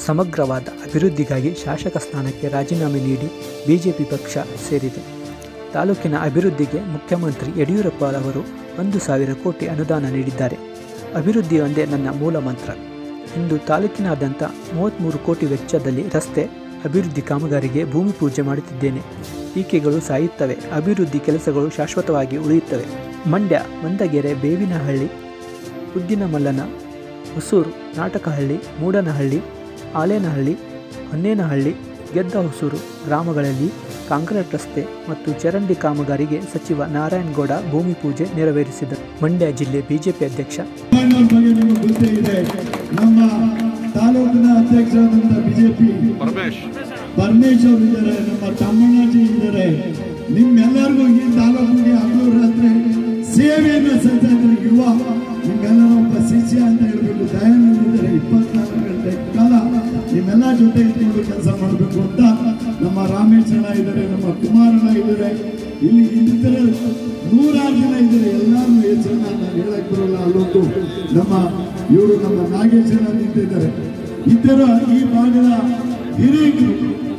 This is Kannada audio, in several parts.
ಸಮಗ್ರವಾದ ಅಭಿವೃದ್ಧಿಗಾಗಿ ಶಾಸಕ ಸ್ಥಾನಕ್ಕೆ ರಾಜೀನಾಮೆ ನೀಡಿ ಬಿಜೆಪಿ ಪಕ್ಷ ಸೇರಿದೆ ತಾಲೂಕಿನ ಅಭಿವೃದ್ಧಿಗೆ ಮುಖ್ಯಮಂತ್ರಿ ಯಡಿಯೂರಪ್ಪ ಅವರು ಒಂದು ಸಾವಿರ ಕೋಟಿ ಅನುದಾನ ನೀಡಿದ್ದಾರೆ ಅಭಿವೃದ್ಧಿ ಒಂದೇ ನನ್ನ ಮೂಲ ಮಂತ್ರ ಇಂದು ತಾಲೂಕಿನಾದ್ಯಂತ ಮೂವತ್ತ್ಮೂರು ಕೋಟಿ ವೆಚ್ಚದಲ್ಲಿ ರಸ್ತೆ ಅಭಿವೃದ್ಧಿ ಕಾಮಗಾರಿಗೆ ಭೂಮಿ ಪೂಜೆ ಮಾಡುತ್ತಿದ್ದೇನೆ ಟೀಕೆಗಳು ಸಾಯುತ್ತವೆ ಅಭಿವೃದ್ಧಿ ಕೆಲಸಗಳು ಶಾಶ್ವತವಾಗಿ ಉಳಿಯುತ್ತವೆ ಮಂಡ್ಯ ಮಂದಗೆರೆ ಬೇವಿನಹಳ್ಳಿ ಉದ್ದಿನಮಲ್ಲನ ಹೊಸೂರು ನಾಟಕಹಳ್ಳಿ ಮೂಡನಹಳ್ಳಿ ಆಲೇನಹಳ್ಳಿ ಹೊನ್ನೇನಹಳ್ಳಿ ಗೆದ್ದ ಹೊಸೂರು ಗ್ರಾಮಗಳಲ್ಲಿ ಕಾಂಕ್ರೀಟ್ ರಸ್ತೆ ಮತ್ತು ಚರಂಡಿ ಕಾಮಗಾರಿಗೆ ಸಚಿವ ನಾರಾಯಣಗೌಡ ಭೂಮಿ ಪೂಜೆ ನೆರವೇರಿಸಿದರು ಮಂಡ್ಯ ಜಿಲ್ಲೆ ಬಿಜೆಪಿ ಅಧ್ಯಕ್ಷ ಅವ್ರ ಬಗ್ಗೆ ನಿಮಗೆ ಗೊತ್ತೇ ಇದೆ ನಮ್ಮ ತಾಲೂಕಿನ ಅಧ್ಯಕ್ಷರಾದಂಥ ಬಿಜೆಪಿ ಪರಮೇಶ್ ಪರಮೇಶ್ ಅವರು ಇದ್ದಾರೆ ನಮ್ಮ ತಮ್ಮಣ್ಣಾಜಿ ಇದ್ದಾರೆ ನಿಮ್ಮೆಲ್ಲರಿಗೂ ಈ ತಾಲೂಕಿಗೆ ಹಗಲು ರಾತ್ರಿ ಸೇವೆಯನ್ನು ಸಲ್ಲಿಸ್ತಾ ಇದ್ದಾರೆ ಯುವ ನಿಮ್ಮೆಲ್ಲರ ಒಬ್ಬ ಶಿಷ್ಯ ಅಂತ ಹೇಳ್ಬೇಕು ದಯಾನಂದ ಇದ್ದಾರೆ ಇಪ್ಪತ್ನಾಲ್ಕು ಗಂಟೆ ಕಾಲ ನಿಮ್ಮೆಲ್ಲ ಜೊತೆ ಇಟ್ಕೊಂಡು ಕೆಲಸ ಮಾಡಬೇಕು ಅಂತ ನಮ್ಮ ರಾಮೇಶಣ್ಣ ಇದ್ದಾರೆ ನಮ್ಮ ಕುಮಾರಣ್ಣ ಇದ್ದಾರೆ ಇಲ್ಲಿ ಇನ್ನಿತರ ನೂರಾರು ಜನ ಇದ್ದಾರೆ ಎಲ್ಲರೂ ಹೆಸರನ್ನ ನಾನು ಹೇಳಕ್ ಬರೋಲ್ಲ ಅಲ್ಲೊಂದು ನಮ್ಮ ಇವರು ನಮ್ಮ ನಾಗೇಶಣ್ಣ ನಿಂತಿದ್ದಾರೆ ಇತರ ಈ ಭಾಗದ ಹಿರಿಯರು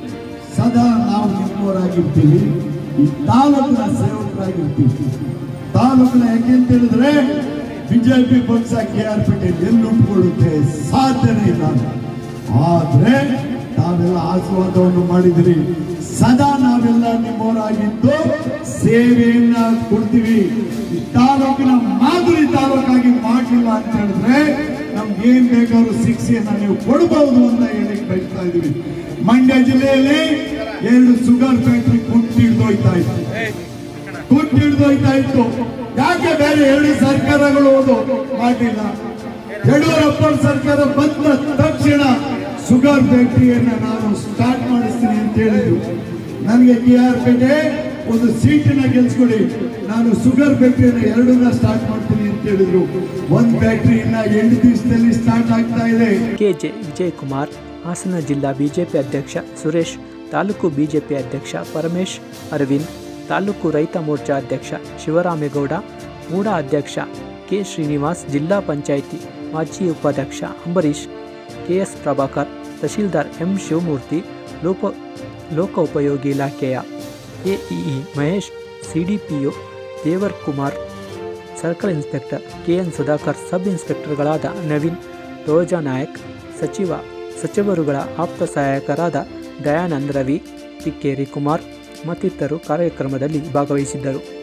ಸದಾ ನಾವು ನಿಮ್ಮವರಾಗಿರ್ತೀವಿ ಈ ತಾಲೂಕಿನ ಸೇವಕರಾಗಿರ್ತೀವಿ ತಾಲೂಕಿನ ಯಾಕೆ ಅಂತ ಹೇಳಿದ್ರೆ ಬಿಜೆಪಿ ಪಕ್ಷ ಕೆ ಆರ್ ಪೇಟೆ ಎಲ್ಲಿ ಉಟ್ಕೊಳ್ಳುತ್ತೆ ಸಾಧ್ಯನೇ ಇಲ್ಲ ಆದ್ರೆ ತಾವೆಲ್ಲ ಆಶೀರ್ವಾದವನ್ನು ಮಾಡಿದ್ರಿ ಸದಾ ನಾವೆಲ್ಲ ನಿಮ್ಮವರಾಗಿದ್ದು ಸೇವೆಯನ್ನ ಕೊಡ್ತೀವಿ ಈ ತಾಲೂಕಿನ ಮಾದರಿ ತಾಲೂಕಾಗಿ ಮಾಡಲಿಲ್ಲ ಅಂತ ಹೇಳಿದ್ರೆ ನಮ್ಗೆ ಏನ್ ಬೇಕಾದ್ರೂ ಶಿಕ್ಷೆಯನ್ನ ನೀವು ಕೊಡಬಹುದು ಅಂತ ಹೇಳಕ್ ಬಯಸ್ತಾ ಇದೀವಿ ಮಂಡ್ಯ ಜಿಲ್ಲೆಯಲ್ಲಿ ಎರಡು ಶುಗರ್ ಫ್ಯಾಕ್ಟರಿ ಕುಟ್ಟಿಡ್ದೋಯ್ತಾ ಇತ್ತು ಕುಟ್ಟಿಡ್ದೋಯ್ತಾ ಇತ್ತು ಯಾಕೆ ಬೇರೆ ಎರಡು ಸರ್ಕಾರಗಳು ಅದು ಮಾಡಿಲ್ಲ ಯಡಿಯೂರಪ್ಪ ಸರ್ಕಾರ ಬಂದ ತಕ್ಷಣ ಶುಗರ್ ಫ್ಯಾಕ್ಟರಿಯನ್ನ ನಾನು ಸ್ಟಾರ್ಟ್ ಮಾಡಿಸ್ತೀನಿ ಅಂತ ಹೇಳಿದ್ರು ನನಗೆ ಕೆ ಆರ್ ಪೇಟೆ ಒಂದು ಸೀಟಿನ ಗೆಲ್ಸ್ಕೊಡಿ ನಾನು ಶುಗರ್ ಫ್ಯಾಕ್ಟರಿಯನ್ನ ಎರಡನ್ನ ಸ್ಟಾರ್ಟ್ ಮಾಡ್ತೀನಿ ಅಂತ ಹೇಳಿದ್ರು ಒಂದ್ ಫ್ಯಾಕ್ಟರಿ ಇನ್ನ ಎಂಟು ದಿವಸದಲ್ಲಿ ಸ್ಟಾರ್ಟ್ ಆಗ್ತಾ ಇದೆ ಕೆಜೆ ವಿಜಯಕುಮಾರ್ ಹಾಸನ ಜಿಲ್ಲಾ ಬಿಜೆಪಿ ಅಧ್ಯಕ್ಷ ಸುರೇಶ್ ತಾಲೂಕು ಬಿಜೆಪಿ ಅಧ್ಯಕ್ಷ ಪರಮೇಶ್ ಅರವಿಂದ್ ತಾಲೂಕು ರೈತ ಮೋರ್ಚಾ ಅಧ್ಯಕ್ಷ ಶಿವರಾಮೇಗೌಡ ಮೂಡ ಅಧ್ಯಕ್ಷ ಕೆ ಶ್ರೀನಿವಾಸ್ ಜಿಲ್ಲಾ ಪಂಚಾಯಿತಿ ಮಾಜಿ ಉಪಾಧ್ಯಕ್ಷ ಅಂಬರೀಶ್ ಕೆಎಸ್ ಪ್ರಭಾಕರ್ ತಹಶೀಲ್ದಾರ್ ಎಂ ಶಿವಮೂರ್ತಿ ಲೋಪ ಲೋಕೋಪಯೋಗಿ ಇಲಾಖೆಯ AEE Mahesh CDPO Devar Kumar circle inspector KN Sudhakar sub ಇನ್ಸ್ಪೆಕ್ಟರ್ಗಳಾದ ನವೀನ್ ರೋಜಾ ನಾಯಕ್ ಸಚಿವ ಸಚಿವರುಗಳ ಆಪ್ತ ಸಹಾಯಕರಾದ ದಯಾನಂದ್ ರವಿ ಕಿಕ್ಕೇರಿ ಕುಮಾರ್ ಮತ್ತಿತರರು ಕಾರ್ಯಕ್ರಮದಲ್ಲಿ ಭಾಗವಹಿಸಿದ್ದರು